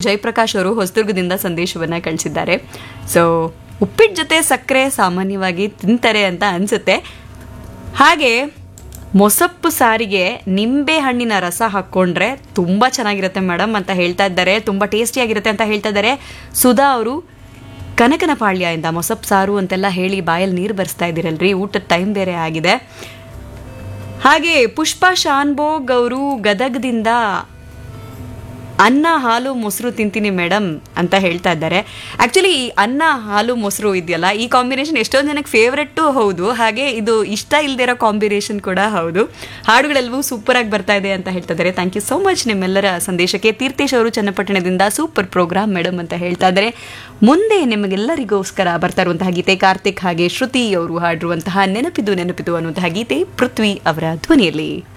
ಜಯಪ್ರಕಾಶ್ ಅವರು ಹೊಸದುರ್ಗದಿಂದ ಸಂದೇಶವನ್ನ ಕಳಿಸಿದ್ದಾರೆ ಸೊ ಉಪ್ಪಿಟ್ಟು ಜೊತೆ ಸಕ್ಕರೆ ಸಾಮಾನ್ಯವಾಗಿ ತಿಂತಾರೆ ಅಂತ ಅನ್ಸುತ್ತೆ ಹಾಗೆ ಮೊಸಪ್ಪು ಸಾರಿಗೆ ನಿಂಬೆ ಹಣ್ಣಿನ ರಸ ಹಾಕ್ಕೊಂಡ್ರೆ ತುಂಬ ಚೆನ್ನಾಗಿರುತ್ತೆ ಮೇಡಮ್ ಅಂತ ಹೇಳ್ತಾ ಇದ್ದಾರೆ ತುಂಬ ಟೇಸ್ಟಿಯಾಗಿರುತ್ತೆ ಅಂತ ಹೇಳ್ತಾ ಇದ್ದಾರೆ ಸುಧಾ ಅವರು ಕನಕನಪಾಳ್ಯದಿಂದ ಮೊಸಪ್ಪು ಸಾರು ಅಂತೆಲ್ಲ ಹೇಳಿ ಬಾಯಲ್ಲಿ ನೀರು ಬರ್ಸ್ತಾ ಇದ್ದೀರಲ್ರಿ ಊಟದ ಟೈಮ್ ಬೇರೆ ಆಗಿದೆ ಹಾಗೆ ಪುಷ್ಪಾ ಶಾನ್ಭೋಗ್ ಅವರು ಗದಗದಿಂದ ಅನ್ನ ಹಾಲು ಮೊಸರು ತಿಂತೀನಿ ಮೇಡಮ್ ಅಂತ ಹೇಳ್ತಾ ಇದ್ದಾರೆ ಆ್ಯಕ್ಚುಲಿ ಈ ಅನ್ನ ಹಾಲು ಮೊಸರು ಇದೆಯಲ್ಲ ಈ ಕಾಂಬಿನೇಷನ್ ಎಷ್ಟೊಂದು ಜನಕ್ಕೆ ಫೇವ್ರೆಟ್ಟು ಹೌದು ಹಾಗೆ ಇದು ಇಷ್ಟ ಇಲ್ದಿರೋ ಕಾಂಬಿನೇಷನ್ ಕೂಡ ಹೌದು ಹಾಡುಗಳೆಲ್ಲವೂ ಸೂಪರಾಗಿ ಬರ್ತಾ ಇದೆ ಅಂತ ಹೇಳ್ತಾ ಇದ್ದಾರೆ ಥ್ಯಾಂಕ್ ಯು ಸೋ ಮಚ್ ನಿಮ್ಮೆಲ್ಲರ ಸಂದೇಶಕ್ಕೆ ತೀರ್ಥೇಶ್ ಅವರು ಚನ್ನಪಟ್ಟಣದಿಂದ ಸೂಪರ್ ಪ್ರೋಗ್ರಾಮ್ ಮೇಡಮ್ ಅಂತ ಹೇಳ್ತಾ ಇದ್ದಾರೆ ಮುಂದೆ ನಿಮಗೆಲ್ಲರಿಗೋಸ್ಕರ ಬರ್ತಾ ಇರುವಂತಹ ಗೀತೆ ಕಾರ್ತಿಕ್ ಹಾಗೆ ಶ್ರುತಿ ಅವರು ಹಾಡಿರುವಂತಹ ನೆನಪಿದು ನೆನಪಿದು ಅನ್ನುವಂತಹ ಗೀತೆ ಪೃಥ್ವಿ ಅವರ ಧ್ವನಿಯಲ್ಲಿ